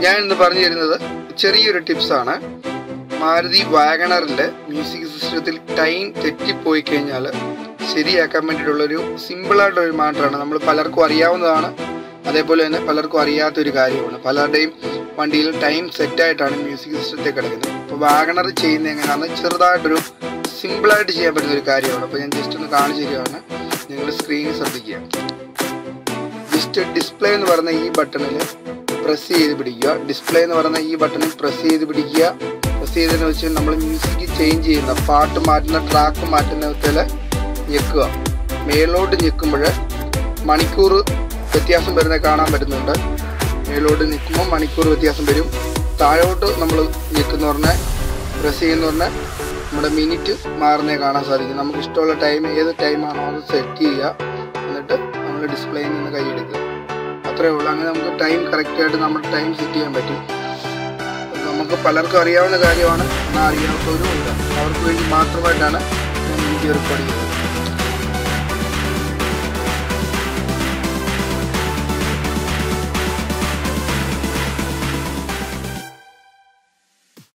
ഞാൻ ഇന്ന് പറഞ്ഞു തരുന്നത് ചെറിയൊരു ടിപ്സാണ് മാരുതി വാഗണറിൽ മ്യൂസിക് സിസ്റ്റത്തിൽ ടൈം തെറ്റിപ്പോയി കഴിഞ്ഞാൽ ശരിയാക്കാൻ വേണ്ടിയിട്ടുള്ളൊരു സിമ്പിളായിട്ടൊരു മാറ്ററാണ് നമ്മൾ പലർക്കും അറിയാവുന്നതാണ് അതേപോലെ തന്നെ പലർക്കും അറിയാത്തൊരു കാര്യമാണ് പലരുടെയും വണ്ടിയിൽ ടൈം സെറ്റായിട്ടാണ് മ്യൂസിക് സിസ്റ്റത്തിൽ കിടക്കുന്നത് അപ്പോൾ വാഗണർ ചെയ്യുന്നത് എങ്ങനെയാണെന്ന് ചെറുതായിട്ടൊരു സിമ്പിളായിട്ട് ചെയ്യാൻ പറ്റുന്ന ഒരു കാര്യമാണ് അപ്പോൾ ഞാൻ ജസ്റ്റ് ഒന്ന് കാണിച്ചു തരികയാണ് നിങ്ങൾ സ്ക്രീനിൽ ശ്രദ്ധിക്കുക ജസ്റ്റ് ഡിസ്പ്ലേ എന്ന് പറയുന്ന ഈ ബട്ടണിൽ പ്രസ് ചെയ്ത് പിടിക്കുക ഡിസ്പ്ലേ എന്ന് പറയുന്ന ഈ ബട്ടണിൽ പ്രസ് ചെയ്ത് പിടിക്കുക പ്രസ് ചെയ്തതെന്ന് വെച്ചാൽ നമ്മൾ മ്യൂസിക് ചേഞ്ച് ചെയ്യുന്ന പാട്ട് മാറ്റുന്ന ട്രാക്ക് മാറ്റുന്ന വിധത്തിൽ ഞെക്കുക മേലോട്ട് ഞെക്കുമ്പോൾ മണിക്കൂർ വ്യത്യാസം വരുന്നത് കാണാൻ പറ്റുന്നുണ്ട് മേലോട്ട് നിൽക്കുമ്പോൾ മണിക്കൂർ വ്യത്യാസം വരും താഴോട്ട് നമ്മൾ ഞെക്കുന്ന പറഞ്ഞാൽ പ്രസ് ചെയ്യുന്ന പറഞ്ഞാൽ നമ്മുടെ മിനിറ്റ് മാറുന്നേ കാണാൻ സാധിക്കും നമുക്ക് ഇഷ്ടമുള്ള ടൈം ഏത് ടൈമാണോ അത് സെറ്റ് ചെയ്യുക എന്നിട്ട് നമ്മൾ ഡിസ്പ്ലേയിൽ നിന്ന് കൈയെടുക്കുക അത്രേ ഉള്ളൂ അങ്ങനെ നമുക്ക് ടൈം കറക്റ്റായിട്ട് നമ്മുടെ ടൈം സെറ്റ് ചെയ്യാൻ പറ്റും അത് നമുക്ക് പലർക്കും അറിയാവുന്ന കാര്യമാണ് എന്നാൽ അറിയാത്തവരും ഉണ്ട് അവർക്ക് വേണ്ടി മാത്രമായിട്ടാണ് ഞാൻ വീഡിയോ റെക്കോർഡ് ചെയ്യുന്നത്